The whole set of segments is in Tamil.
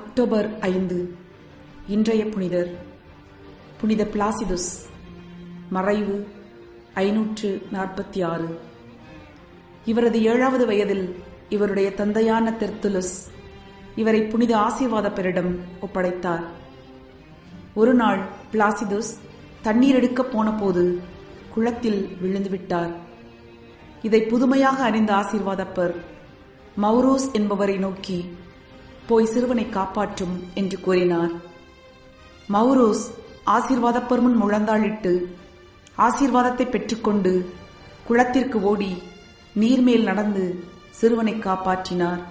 அக்டோபர் ஐந்து இன்றைய புனிதர் புனித பிளாசிதுஸ் மறைவு ஐநூற்று நாற்பத்தி ஆறு இவரது ஏழாவது வயதில் இவருடைய தந்தையான தெர்த்துலுஸ் இவரை புனித ஆசீர்வாத பெரிடம் ஒப்படைத்தார் ஒரு நாள் பிளாசிதுஸ் தண்ணீர் எடுக்கப் போனபோது குளத்தில் விழுந்து விட்டார் இதை புதுமையாக அறிந்த ஆசீர்வாதப்பர் மௌரோஸ் என்பவரை நோக்கி போய் சிறுவனை காப்பாற்றும் என்று கூறினார் மௌரோஸ் ஆசீர்வாதப்பர் முன் முழந்தாளிட்டு ஆசீர்வாதத்தை பெற்றுக்கொண்டு குளத்திற்கு ஓடி நீர்மேல் நடந்து சிறுவனை காப்பாற்றினார்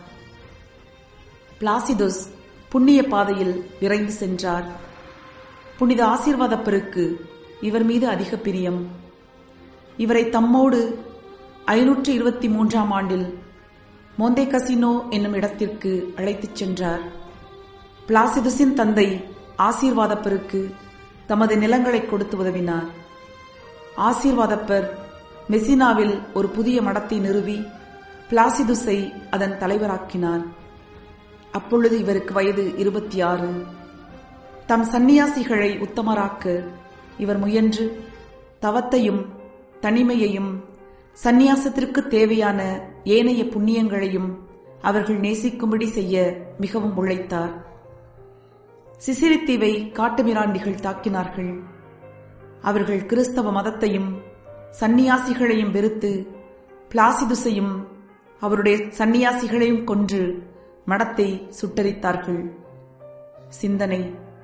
பிளாசிதுஸ் புண்ணிய பாதையில் விரைந்து சென்றார் புனித ஆசீர்வாதப்பருக்கு இவர் மீது அதிக பிரியம் இவரை தம்மோடு ஐநூற்று இருபத்தி மூன்றாம் ஆண்டில் மோந்தே கசினோ என்னும் இடத்திற்கு அழைத்துச் சென்றார் பிளாசிதுஸின் தந்தை ஆசீர்வாதப்பருக்கு தமது நிலங்களை கொடுத்து உதவினார் ஆசீர்வாதப்பர் மெசினாவில் ஒரு புதிய மடத்தை நிறுவி பிளாசிதுஸை அதன் தலைவராக்கினார் அப்பொழுது இவருக்கு வயது இருபத்தி ஆறு தம் சந்நியாசிகளை உத்தமராக்க இவர் முயன்று தவத்தையும் தனிமையையும் சந்நியாசத்திற்கு தேவையான ஏனைய புண்ணியங்களையும் அவர்கள் நேசிக்கும்படி செய்ய மிகவும் உழைத்தார் சிசிரித்தீவை காட்டுமிராண்டிகள் தாக்கினார்கள் அவர்கள் கிறிஸ்தவ மதத்தையும் சந்நியாசிகளையும் வெறுத்து பிளாசிதுசையும் அவருடைய சந்நியாசிகளையும் கொன்று மடத்தை சுட்டரித்தார்கள் சிந்தனை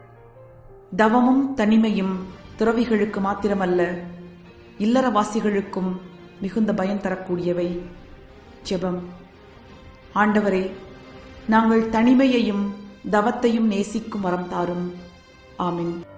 தவமும் தனிமையும் துறவிகளுக்கு மாத்திரமல்ல இல்லறவாசிகளுக்கும் மிகுந்த பயம் தரக்கூடியவை ஜெபம் ஆண்டவரே நாங்கள் தனிமையையும் தவத்தையும் நேசிக்கும் வரம் தாரும் ஆமின்